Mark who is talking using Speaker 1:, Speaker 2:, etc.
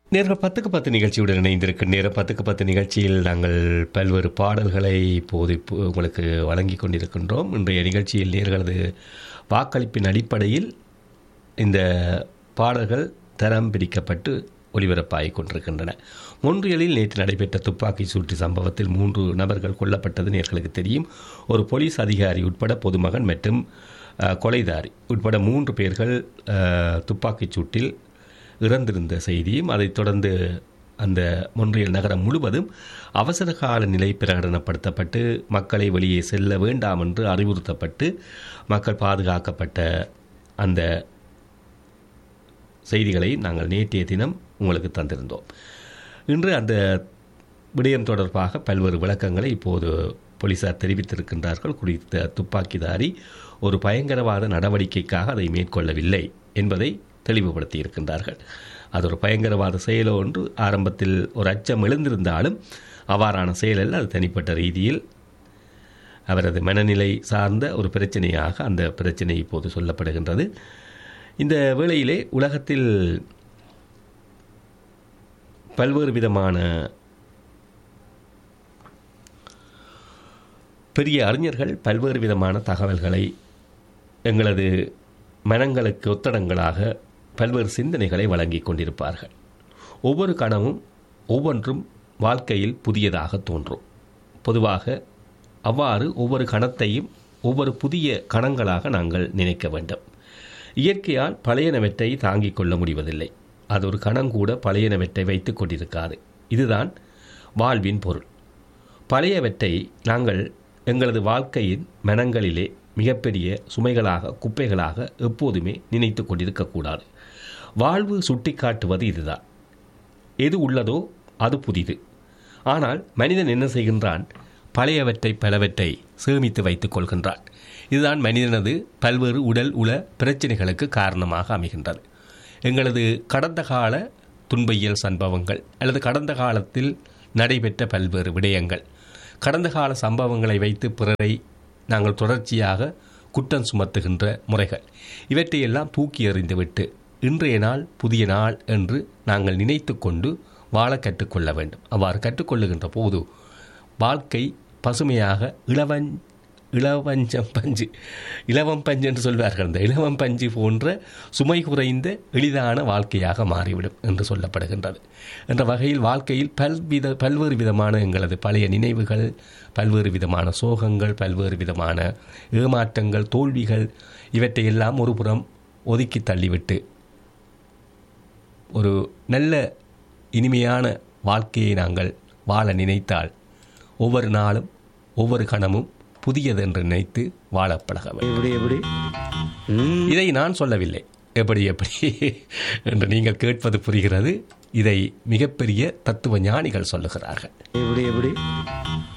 Speaker 1: நேர்கள் பத்துக்கு பத்து நிகழ்ச்சியுடன் இணைந்திருக்கும் நேரம் பத்துக்கு பத்து நிகழ்ச்சியில் நாங்கள் பல்வேறு பாடல்களை இப்போது இப்போ உங்களுக்கு வழங்கி கொண்டிருக்கின்றோம் இன்றைய நிகழ்ச்சியில் நேர்களது வாக்களிப்பின் அடிப்படையில் இந்த பாடல்கள் தரம் பிரிக்கப்பட்டு ஒளிபரப்பாகிக் கொண்டிருக்கின்றன மொன்றியலில் நேற்று நடைபெற்ற துப்பாக்கி சூட்டு சம்பவத்தில் மூன்று நபர்கள் கொல்லப்பட்டது நேர்களுக்கு தெரியும் ஒரு போலீஸ் அதிகாரி உட்பட பொதுமகன் மற்றும் அஹ், கொலைதாரி உட்பட மூன்று பேர்கள் அஹ், துப்பாக்கிச் சூட்டில் இறந்திருந்த செய்தியும் அதைத் தொடர்ந்து அந்த மொன்றியல் நகரம் முழுவதும் அவசர கால நிலை பிரகடனப்படுத்தப்பட்டு மக்களை வெளியே செல்ல வேண்டாம் என்று அறிவுறுத்தப்பட்டு மக்கள் பாதுகாக்கப்பட்ட அந்த செய்திகளை நாங்கள் நேற்றைய தினம் உங்களுக்கு தந்திருந்தோம் இன்று அந்த விடயம் தொடர்பாக பல்வேறு விளக்கங்களை இப்போது போலீசார் தெரிவித்திருக்கின்றார்கள் குறித்த துப்பாக்கிதாரி ஒரு பயங்கரவாத நடவடிக்கைக்காக அதை மேற்கொள்ளவில்லை என்பதை தெளிவுபடுத்தி இருக்கின்றார்கள் அது ஒரு பயங்கரவாத செயலோ ஒன்று ஆரம்பத்தில் ஒரு அச்சம் எழுந்திருந்தாலும் அவ்வாறான செயலல்ல அது தனிப்பட்ட ரீதியில் அவரது மனநிலை சார்ந்த ஒரு பிரச்சனையாக அந்த பிரச்சனை இப்போது சொல்லப்படுகின்றது இந்த வேளையிலே உலகத்தில் பல்வேறு விதமான பெரிய அறிஞர்கள் பல்வேறு விதமான தகவல்களை எங்களது மனங்களுக்கு ஒத்தடங்களாக பல்வேறு சிந்தனைகளை வழங்கிக் கொண்டிருப்பார்கள் ஒவ்வொரு கணமும் ஒவ்வொன்றும் வாழ்க்கையில் புதியதாக தோன்றும் பொதுவாக அவ்வாறு ஒவ்வொரு கணத்தையும் ஒவ்வொரு புதிய கணங்களாக நாங்கள் நினைக்க வேண்டும் இயற்கையால் பழையனவற்றை தாங்கிக் கொள்ள முடிவதில்லை அது ஒரு கணங்கூட பழையனவற்றை வைத்துக் கொண்டிருக்காது இதுதான் வாழ்வின் பொருள் பழையவற்றை நாங்கள் எங்களது வாழ்க்கையின் மனங்களிலே மிகப்பெரிய சுமைகளாக குப்பைகளாக எப்போதுமே நினைத்து கொண்டிருக்கக்கூடாது வாழ்வு சுட்டிக்காட்டுவது இதுதான் எது உள்ளதோ அது புதிது ஆனால் மனிதன் என்ன செய்கின்றான் பழையவற்றை பலவற்றை சேமித்து வைத்துக் கொள்கின்றான் இதுதான் மனிதனது பல்வேறு உடல் உள பிரச்சனைகளுக்கு காரணமாக அமைகின்றது எங்களது கடந்த கால துன்பையல் சம்பவங்கள் அல்லது கடந்த காலத்தில் நடைபெற்ற பல்வேறு விடயங்கள் கடந்த கால சம்பவங்களை வைத்து பிறரை நாங்கள் தொடர்ச்சியாக குற்றம் சுமத்துகின்ற முறைகள் இவற்றையெல்லாம் தூக்கி எறிந்துவிட்டு இன்றைய நாள் புதிய நாள் என்று நாங்கள் நினைத்து கொண்டு வாழ கற்றுக்கொள்ள வேண்டும் அவ்வாறு கற்றுக்கொள்ளுகின்ற போது வாழ்க்கை பசுமையாக இளவன் இளவஞ்சம் பஞ்சு இலவம் பஞ்சு என்று சொல்வார்கள் அந்த இலவம் பஞ்சு போன்ற சுமை குறைந்த எளிதான வாழ்க்கையாக மாறிவிடும் என்று சொல்லப்படுகின்றது என்ற வகையில் வாழ்க்கையில் பல்வித பல்வேறு விதமான எங்களது பழைய நினைவுகள் பல்வேறு விதமான சோகங்கள் பல்வேறு விதமான ஏமாற்றங்கள் தோல்விகள் இவற்றையெல்லாம் ஒரு புறம் ஒதுக்கி தள்ளிவிட்டு ஒரு நல்ல இனிமையான வாழ்க்கையை நாங்கள் வாழ நினைத்தால் ஒவ்வொரு நாளும் ஒவ்வொரு கணமும் புதியதென்று நினைத்து வாழ பழக வேண்டும்
Speaker 2: எப்படி எப்படி ம்,
Speaker 1: இதை நான் சொல்லவில்லை எப்படி எப்படி என்று நீங்கள் கேட்பது புரிகிறது இதை மிகப்பெரிய தத்துவ ஞானிகள் சொல்லுகிறார்கள்
Speaker 2: எப்படி எப்படி